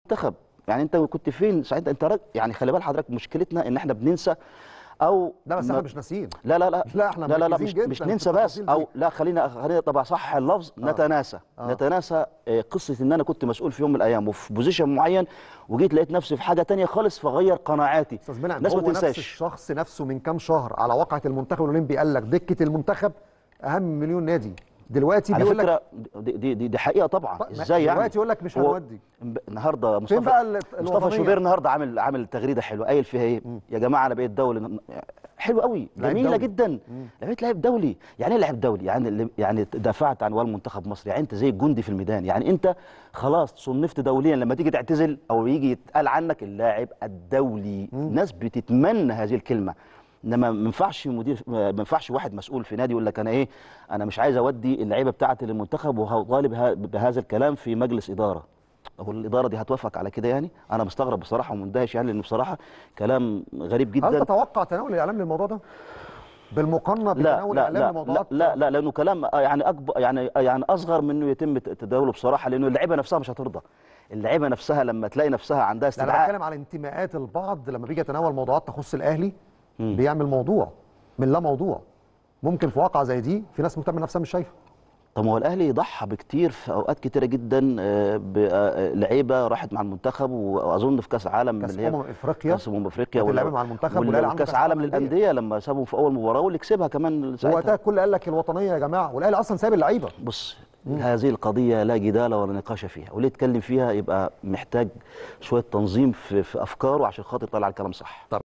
المنتخب يعني انت كنت فين ساعتها انت راج- يعني خلي بال حضرتك مشكلتنا ان احنا بننسى او لا بس ما- احنا مش ناسيين لا لا لا لا، احنا لا لا, لا مركزين مش, جداً مش في ننسى بس التفاصيل دي. او لا خلينا خلينا طبعا صح اللفظ نتناسى آه. نتناسى آه، قصه ان انا كنت مسؤول في يوم من الايام وفي بوزيشن معين وجيت لقيت نفسي في حاجه تانية خالص فغير قناعاتي استاذ منعم الناس ما هو نفس تنساش الشخص نفسه من كام شهر على واقعه المنتخب الاولمبي قال لك دكه المنتخب اهم من مليون نادي دلوقتي على بيقول لك فكره دي, دي, دي, دي حقيقه طبعا طيب، ما- ازاي يعني دلوقتي يقول لك مش هو هنودي. امب- النهارده مصطفى بقى ال- مصطفى الوطنية؟ شوبير النهارده عامل عامل تغريده حلوه قايل فيها ايه يا جماعه انا بقيت دولي حلو قوي لعيب جميله دولي. جدا لعيبه لعيب دولي يعني ايه لعيب دولي يعني اللي- يعني دافعت عن والي منتخب مصر يعني انت زي الجندي في الميدان يعني انت خلاص صنفت دوليا لما تيجي تعتزل او يجي يتقال عنك اللاعب الدولي ناس بتتمنى هذه الكلمه انما ما ينفعش مدير ما ينفعش واحد مسؤول في نادي يقول لك انا ايه انا مش عايز اودي اللعيبه بتاعتي للمنتخب وهطالب ه- بهذا الكلام في مجلس اداره هو الاداره دي هتوافق على كده يعني انا مستغرب بصراحه ومندهش يعني لانه بصراحه كلام غريب هل جدا تتوقع تناول الاعلام للموضوع ده بالمقارنه لا بتناول لا الاعلام لا, لا لموضوعات لا لا لانه كلام آه يعني اكبر يعني آه يعني اصغر من انه يتم تداوله بصراحه لانه اللعيبه نفسها مش هترضى اللعيبه نفسها لما تلاقي نفسها عندها لا انا استدعاء بتكلم على انتماءات البعض لما بيجي يتناول موضوعات تخص الاهلي بيعمل موضوع من لا موضوع ممكن في واقعه زي دي في ناس ممكن تعمل نفسها مش شايفه طب ما هو الاهلي ضحى بكتير في اوقات كتيره جدا آه، بلعيبه راحت مع المنتخب واظن في كاس عالم كاس اللي هي امم افريقيا كاس امم افريقيا كانت ولا- اللعيبة مع المنتخب والأهلي عنده وكاس كأس عالم عالم للأندية. للانديه لما سابهم في اول مباراه واللي كسبها كمان وقتها ساعتها الكل قال لك الوطنيه يا جماعه والاهلي اصلا سايب اللعيبه بص هذه القضيه لا جدال ولا نقاش فيها واللي يتكلم فيها يبقى محتاج شويه تنظيم في, في افكاره عشان خاطر يطلع الكلام صح